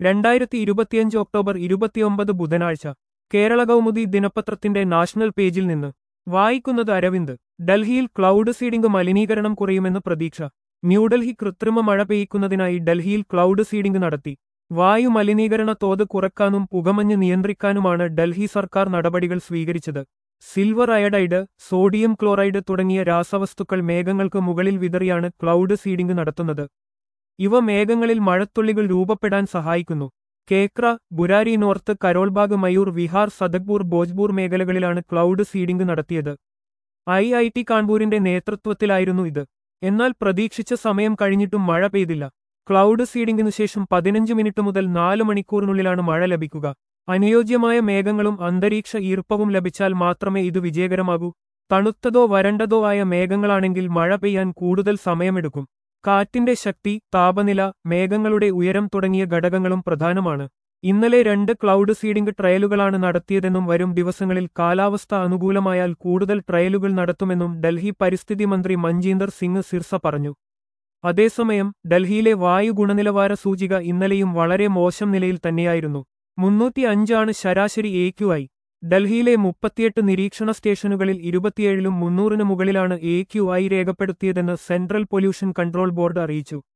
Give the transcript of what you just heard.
രണ്ടായിരത്തി ഇരുപത്തിയഞ്ച് ഒക്ടോബർ ഇരുപത്തിയൊമ്പത് ബുധനാഴ്ച കേരള കൗമുദി ദിനപത്രത്തിന്റെ നാഷണൽ പേജിൽ നിന്ന് വായിക്കുന്നത് അരവിന്ദ് ഡൽഹിയിൽ ക്ലൗഡ് സീഡിംഗ് മലിനീകരണം കുറയുമെന്ന് പ്രതീക്ഷ ന്യൂഡൽഹി കൃത്രിമ മഴ പെയ്യ്ക്കുന്നതിനായി ഡൽഹിയിൽ ക്ലൗഡ് സീഡിംഗ് നടത്തി വായു മലിനീകരണ തോത് കുറയ്ക്കാനും പുകമഞ്ഞ് നിയന്ത്രിക്കാനുമാണ് ഡൽഹി സർക്കാർ നടപടികൾ സ്വീകരിച്ചത് സിൽവർ അയഡൈഡ് സോഡിയം ക്ലോറൈഡ് തുടങ്ങിയ രാസവസ്തുക്കൾ മേഘങ്ങൾക്ക് മുകളിൽ വിതറിയാണ് ക്ലൗഡ് സീഡിംഗ് നടത്തുന്നത് ഇവ മേഘങ്ങളിൽ മഴത്തുള്ളികൾ രൂപപ്പെടാൻ സഹായിക്കുന്നു കേക്ര ബുരാരി നോർത്ത് കരോൾബാഗ് മയൂർ വിഹാർ സദഗ്പൂർ ഭോജ്പൂർ മേഖലകളിലാണ് ക്ലൗഡ് സീഡിംഗ് നടത്തിയത് ഐ ഐ ടി കാൺപൂരിന്റെ നേതൃത്വത്തിലായിരുന്നു ഇത് എന്നാൽ പ്രതീക്ഷിച്ച സമയം കഴിഞ്ഞിട്ടും മഴ പെയ്തില്ല ക്ലൗഡ് സീഡിംഗിനു ശേഷം പതിനഞ്ച് മിനിറ്റ് മുതൽ നാല് മണിക്കൂറിനുള്ളിലാണ് മഴ ലഭിക്കുക അനുയോജ്യമായ മേഘങ്ങളും അന്തരീക്ഷ ഈർപ്പവും ലഭിച്ചാൽ മാത്രമേ ഇത് വിജയകരമാകൂ തണുത്തതോ വരണ്ടതോ ആയ മേഘങ്ങളാണെങ്കിൽ മഴ പെയ്യാൻ കൂടുതൽ സമയമെടുക്കും കാറ്റിന്റെ ശക്തി താപനില മേഘങ്ങളുടെ ഉയരം തുടങ്ങിയ ഘടകങ്ങളും പ്രധാനമാണ് ഇന്നലെ രണ്ട് ക്ലൗഡ് സീഡിംഗ് ട്രയലുകളാണ് നടത്തിയതെന്നും വരും ദിവസങ്ങളിൽ കാലാവസ്ഥ അനുകൂലമായാൽ കൂടുതൽ ട്രയലുകൾ നടത്തുമെന്നും ഡൽഹി പരിസ്ഥിതി മന്ത്രി മഞ്ജീന്ദർ സിംഗ് സിർസ പറഞ്ഞു അതേസമയം ഡൽഹിയിലെ വായു ഗുണനിലവാര സൂചിക ഇന്നലെയും വളരെ മോശം നിലയിൽ തന്നെയായിരുന്നു മുന്നൂറ്റി അഞ്ചാണ് ശരാശരി എ ക്യു ഐ ഡൽഹിയിലെ മുപ്പത്തിയെട്ട് നിരീക്ഷണ സ്റ്റേഷനുകളിൽ ഇരുപത്തിയേഴിലും മുന്നൂറിന് മുകളിലാണ് എ ക്യു ഐ രേഖപ്പെടുത്തിയതെന്ന് സെൻട്രൽ പൊല്യൂഷൻ കൺട്രോൾ ബോർഡ് അറിയിച്ചു